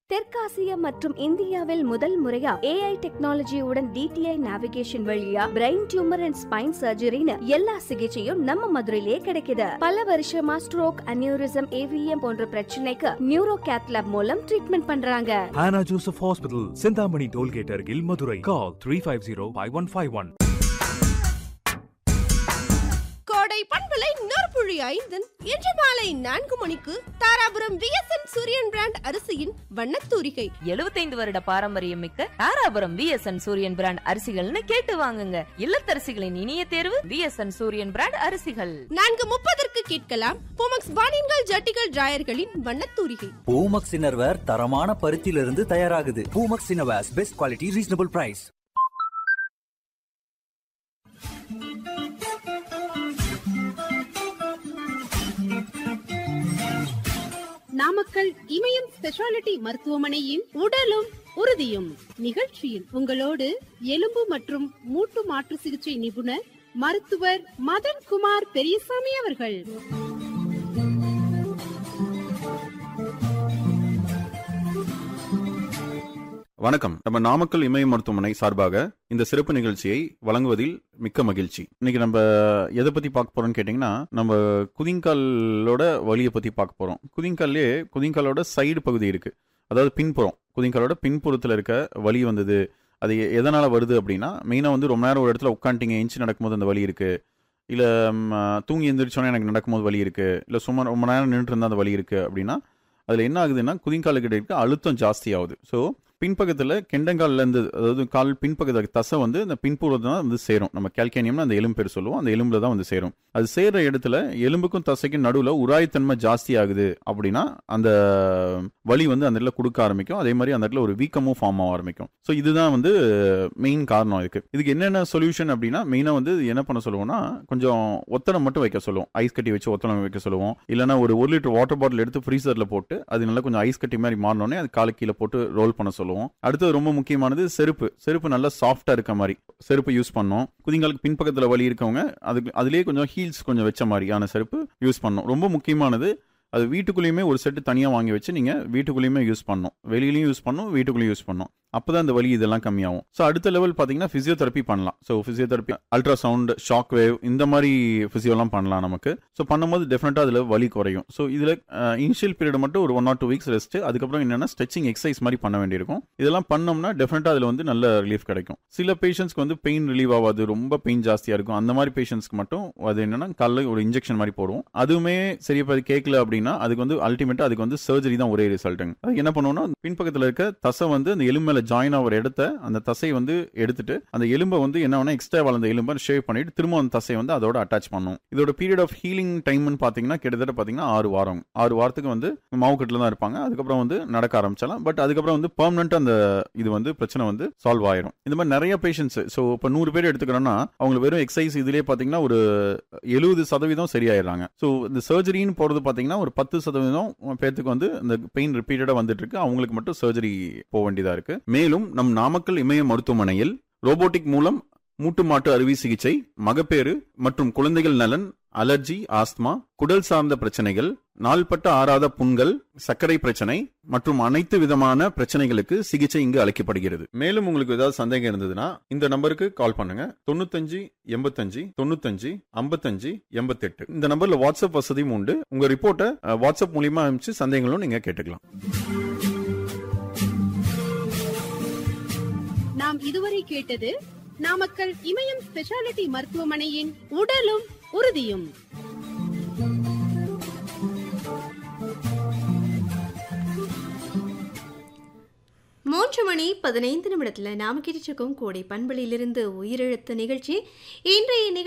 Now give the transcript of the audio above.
தெற்காசியா மற்றும் இந்தியாவில் முதல் முறையா ஏஐ டெக்னாலஜியுடன் டிடிஐ நேவிகேஷன் வழியா பிரெயின் டியூமர் அண்ட் ஸ்பைன் சர்ஜரின்னு எல்லா சிகிச்சையும் நம்ம மதுரையிலேயே கிடைக்குது பல வருஷமா ஸ்ட்ரோக் அனியூரிசம் ஏவிஎம் போன்ற பிரச்சனைக்கு நியூரோ கேத்லாப் மூலம் ட்ரீட்மெண்ட் பண்றாங்க Hannah Joseph Hospital, Sindhamani Tollgate, Argil, Madurai. Call 350 5151. கோடை பண்பலை நற்புழி ஐந்தன் இன்று மாலை நான்கு மணிக்கு தாராபுரம் விஎஸ்என் சூரியன் பிராண்ட் அரிசியின் வண்ணத்தூரிகை 75 வருட பாரம்பரியம் மிக்க தாராபுரம் விஎஸ்என் சூரியன் பிராண்ட் அரிசிகள்னு கேட்டு வாங்குங்க இல்லத்தரசிகளின் இனிய தேர்வு விஎஸ்என் சூரியன் பிராண்ட் அரிசிகள் நான்கு முப்பதற்கு கேட்கலாம் போமக்ஸ் பானின்கள் ஜட்டிகள் டிராயர்களின் வண்ணத்தூரிகை பூமக்ஸ் இன்னர்வேர் தரமான பருத்தியிலிருந்து தயாராகுது Poomex innerwears best quality reasonable price Namakkal Imayam speciality மருத்துவமனையின் உடலும் உறுதியும் நிகழ்ச்சியில் உங்களோடு எலும்பு மற்றும் மூட்டு மாற்று சிகிச்சை நிபுணர் மருத்துவர் மதன் குமார் பெரியசாமி அவர்கள் வணக்கம் நம்ம நாமக்கல் இமய மருத்துவமனை சார்பாக இந்த சிறப்பு நிகழ்ச்சியை வழங்குவதில் மிக்க மகிழ்ச்சி இன்னைக்கு நம்ம எதை பத்தி பார்க்க போறோம்னு கேட்டிங்கன்னா நம்ம குதிங்காலோட வலியை பத்தி பார்க்க போறோம் குதிங்கால்லே குதிங்காலோட சைடு பகுதி இருக்கு அதாவது பின்புறம் குதிங்காலோட பின்புறத்தில் இருக்க வலி வந்தது அது எ- எதனால வருது அப்படின்னா மெயினாக வந்து ரொம்ப நேரம் ஒரு இடத்துல உட்காந்துட்டீங்க எஞ்சி நடக்கும்போது அந்த வலி இருக்கு இல்லை தூங்கி எந்திரிச்சோன்னே எனக்கு நடக்கும்போது வலி இருக்கு இல்லை சும்மா ரொம்ப நேரம் நின்றுட்டு இருந்தால் அந்த வலி இருக்கு அப்படின்னா அதில் என்ன ஆகுதுன்னா குதிங்கால கிட்ட இருக்க அழுத்தம் ஜாஸ்தி ஆகுது ஸோ பின்பக்கத்தில் கெண்டங்கால்ல இருந்து அதாவது கால் பின்பக்கத்தில் தசை வந்து இந்த பின்புறத்தில் தான் வந்து சேரும் நம்ம கேல்கேனியம்னு அந்த எலும்பு பேர் சொல்லுவோம் அந்த எலும்புல தான் வந்து சேரும் அது சேர்ற இடத்துல எலும்புக்கும் தசைக்கும் நடுவில் உராய்த்தன்மை ஜாஸ்தி ஆகுது அப்படின்னா அந்த வலி வந்து அந்த இடத்துல கொடுக்க ஆரம்பிக்கும் அதே மாதிரி அந்த இடத்துல ஒரு வீக்கமும் ஃபார்ம் ஆக ஆரம்பிக்கும் ஸோ இதுதான் வந்து மெயின் காரணம் இதுக்கு இதுக்கு என்னென்ன சொல்யூஷன் அப்படின்னா மெயினாக வந்து என்ன பண்ண சொல்லுவோம்னா கொஞ்சம் ஒத்தடம் மட்டும் வைக்க சொல்லுவோம் ஐஸ் கட்டி வச்சு ஒத்தடம் வைக்க சொல்லுவோம் இல்லைன்னா ஒரு ஒரு லிட்டர் வாட்டர் பாட்டில் எடுத்து ஃப்ரீசரில் போட்டு அது நல்லா கொஞ்சம் ஐஸ் கட்டி மாதிரி மாறினோடனே அது காலு கீழே போட்டு ரோல் பண்ண சொல்லுவோம் அடுத்தது ரொம்ப முக்கியமானது செருப்பு செருப்பு நல்லா சாஃப்டாக இருக்க மாதிரி செருப்பு யூஸ் பண்ணோம் குதிங்காலுக்கு பின்பக்கத்தில் வலி இருக்கவங்க அதுக்கு அதுலேயே கொஞ்சம் ஹீல்ஸ் கொஞ்சம் வச்ச மாதிரியான செருப்பு யூஸ் பண்ணோம் ரொம்ப முக்கியமானது அது வீட்டுக்குள்ளேயுமே ஒரு செட்டு தனியாக வாங்கி வச்சு நீங்கள் வீட்டுக்குள்ளேயுமே யூஸ் பண்ணணும் வெளியிலையும் யூஸ் பண்ணணும் வீட்டுக்குள்ளேயும் யூஸ் பண்ணணும் அப்போ தான் இந்த வலி இதெல்லாம் கம்மியாகும் ஸோ அடுத்த லெவல் பார்த்தீங்கன்னா ஃபிசியோதெரப்பி பண்ணலாம் so physiotherapy ultrasound shock wave இந்த மாதிரி ஃபிசியோலாம் பண்ணலாம் நமக்கு ஸோ பண்ணும்போது டெஃபினட்டாக அதில் வலி குறையும் ஸோ இதில் இனிஷியல் பீரியட் மட்டும் ஒரு one or two weeks rest அதுக்கப்புறம் என்னென்னா ஸ்ட்ரெச்சிங் எக்ஸசைஸ் மாதிரி பண்ண வேண்டியிருக்கும் இதெல்லாம் பண்ணோம்னா டெஃபினட்டாக அதில் வந்து நல்ல ரிலீஃப் கிடைக்கும் சில பேஷண்ட்ஸ்க்கு வந்து பெயின் ரிலீவ் ஆகாது ரொம்ப பெயின் ஜாஸ்தியாக இருக்கும் அந்த மாதிரி பேஷண்ட்ஸ்க்கு மட்டும் அது என்னன்னா காலைல ஒரு இன்ஜெக்ஷன் மாதிரி போடுவோம் அதுவுமே சரியா பாதி கேட்கல அப்படின்னா அதுக்கு வந்து அல்டிமேட்டா அதுக்கு வந்து சர்ஜரி தான் ஒரே ரிசல்ட்டுங்க அது என்ன பண்ணுவோம்னா பின்பக்கத்தில் இருக்க தசை வந்து அந்த எலும்பு மேல ஜாயின் ஆகிற இடத்த அந்த தசை வந்து எடுத்துட்டு அந்த எலும்பை வந்து என்ன வேணா எக்ஸ்ட்ரா வளர்ந்த எலும்பை ஷேவ் பண்ணிட்டு திரும்ப அந்த தசையை வந்து அதோட அட்டாச் பண்ணும் இதோட பீரியட் ஆஃப் ஹீலிங் டைம்னு பார்த்தீங்கன்னா கிட்டத்தட்ட பார்த்தீங்கன்னா ஆறு வாரம் ஆறு வாரத்துக்கு வந்து மாவுக்கட்டில் தான் இருப்பாங்க அதுக்கப்புறம் வந்து நடக்க ஆரம்பிச்சலாம் பட் அதுக்கப்புறம் வந்து பெர்மனெண்ட் அந்த இது வந்து பிரச்சனை வந்து சால்வ் ஆயிரும் இந்த மாதிரி நிறைய பேஷண்ட்ஸ் ஸோ இப்போ நூறு பேர் எடுத்துக்கிறோம்னா அவங்க வெறும் எக்ஸசைஸ் இதுலேயே பார்த்தீங்கன்னா ஒரு எழுபது சதவீதம் சரியாயிடுறாங்க ஸோ இந்த சர்ஜரின்னு போகிறது பார்த்தீங்கன்னா ஒரு பத்து சதவீதம் பேர்த்துக்கு வந்து இந்த பெயின் ரிப்பீட்டடாக வந்துட்டு இருக்கு அவங்களுக்கு மட்டும் சர்ஜரி போக வேண்டியதாக இருக்கு மேலும் நம் நாமக்கல் இமய மருத்துவமனையில் ரோபோட்டிக் மூலம் மூட்டு மாட்டு அறுவை சிகிச்சை மகப்பேறு மற்றும் குழந்தைகள் நலன் அலர்ஜி ஆஸ்துமா குடல் சார்ந்த பிரச்சனைகள் நாள்பட்ட ஆறாத புண்கள் சர்க்கரை பிரச்சனை மற்றும் அனைத்து விதமான பிரச்சனைகளுக்கு சிகிச்சை இங்கு அளிக்கப்படுகிறது மேலும் உங்களுக்கு ஏதாவது சந்தேகம் இருந்ததுன்னா இந்த நம்பருக்கு கால் பண்ணுங்க தொண்ணூத்தஞ்சு எண்பத்தஞ்சு தொண்ணூத்தஞ்சு ஐம்பத்தஞ்சு எண்பத்தெட்டு இந்த நம்பர்ல வாட்ஸ்அப் வசதியும் உண்டு உங்க ரிப்போர்ட்டை அஹ், வாட்ஸ்அப் மூலியமா அனுப்பிச்சு சந்தேகங்களும் நீங்க கேட்டுக்கலாம் நாம் இதுவரை கேட்டது நாமக்கல் இமயம் ஸ்பெஷாலிட்டி மருத்துவமனையின் உடலும் உறுதியும் மூன்று மணி பதினைந்து நிமிடத்தில் நாம கேட்டுருக்கோம் கோடை பண்பலிலிருந்து உயிரெழுத்து நிகழ்ச்சி இன்றைய நிகழ்ச்சி